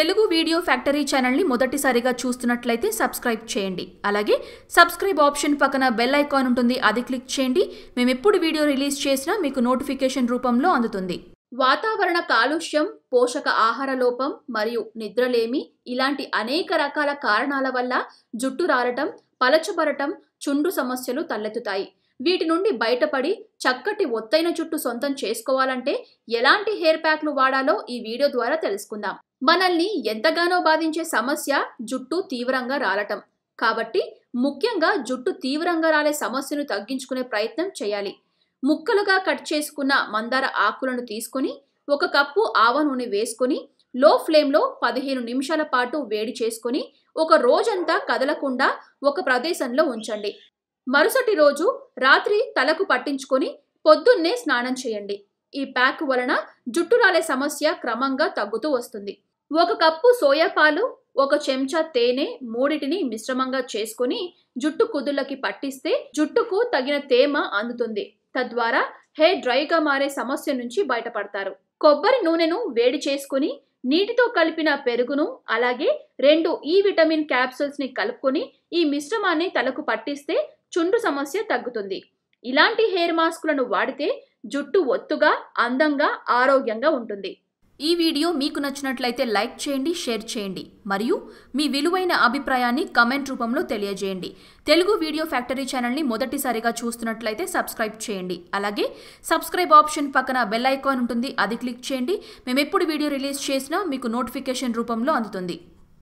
Telugu video factory ఛానల్ని మొదటిసారిగా చూస్తున్నట్లయితే సబ్స్క్రైబ్ చేయండి అలాగే సబ్స్క్రైబ్ ఆప్షన్ పక్కన బెల్ ఐకాన్ ఉంటుంది అది క్లిక్ చేయండి మేము ఎప్పుడు వీడియో రిలీజ్ చేసినా మీకు నోటిఫికేషన్ రూపంలో అందుతుంది వాతావరణ కాలుష్యం పోషక ఆహార లోపం మరియు నిద్రలేమి ఇలాంటి అనేక రకాల కారణాల వల్ల జుట్టు రాలటం పలచబరటం చుండు సమస్యలు తలెత్తుతాయి వీటి నుండి బయటపడి చక్కటి ఒత్తైన జుట్టు సొంతం చేసుకోవాలంటే ఎలాంటి హెయిర్ ప్యాక్లు వాడాలో ఈ వీడియో ద్వారా తెలుసుకుందాం మనల్ని ఎంతగానో బాధించే సమస్య జుట్టు తీవ్రంగా రాలటం కాబట్టి ముఖ్యంగా జుట్టు తీవ్రంగా రాలే సమస్యను తగ్గించుకునే ప్రయత్నం చేయాలి ముక్కలుగా కట్ చేసుకున్న మందార ఆకులను తీసుకొని ఒక కప్పు ఆవ నూనె వేసుకొని లో ఫ్లేమ్లో పదిహేను నిమిషాల పాటు వేడి చేసుకొని ఒక రోజంతా కదలకుండా ఒక ప్రదేశంలో ఉంచండి మరుసటి రోజు రాత్రి తలకు పట్టించుకొని పొద్దున్నే స్నానం చేయండి ఈ ప్యాక్ వలన జుట్టు రాలే సమస్య క్రమంగా తగ్గుతూ వస్తుంది ఒక కప్పు సోయా పాలు ఒక చెంచా తేనె మూడిటిని మిశ్రమంగా చేసుకొని జుట్టు కుదుళ్ళకి పట్టిస్తే జుట్టుకు తగిన తేమ అందుతుంది తద్వారా హెయిర్ డ్రైగా మారే సమస్య నుంచి బయటపడతారు కొబ్బరి నూనెను వేడి చేసుకుని నీటితో కలిపిన పెరుగును అలాగే రెండు ఈ విటమిన్ క్యాప్సూల్స్ ని కలుపుకొని ఈ మిశ్రమాన్ని తలకు పట్టిస్తే చుండ్రు సమస్య తగ్గుతుంది ఇలాంటి హెయిర్ మాస్కులను వాడితే జుట్టు ఒత్తుగా అందంగా ఆరోగ్యంగా ఉంటుంది ఈ వీడియో మీకు నచ్చినట్లయితే లైక్ చేయండి షేర్ చేయండి మరియు మీ విలువైన అభిప్రాయాన్ని కమెంట్ రూపంలో తెలియజేయండి తెలుగు వీడియో ఫ్యాక్టరీ ఛానల్ని మొదటిసారిగా చూస్తున్నట్లయితే సబ్స్క్రైబ్ చేయండి అలాగే సబ్స్క్రైబ్ ఆప్షన్ పక్కన బెల్ ఐకాన్ ఉంటుంది అది క్లిక్ చేయండి మేము ఎప్పుడు వీడియో రిలీజ్ చేసినా మీకు నోటిఫికేషన్ రూపంలో అందుతుంది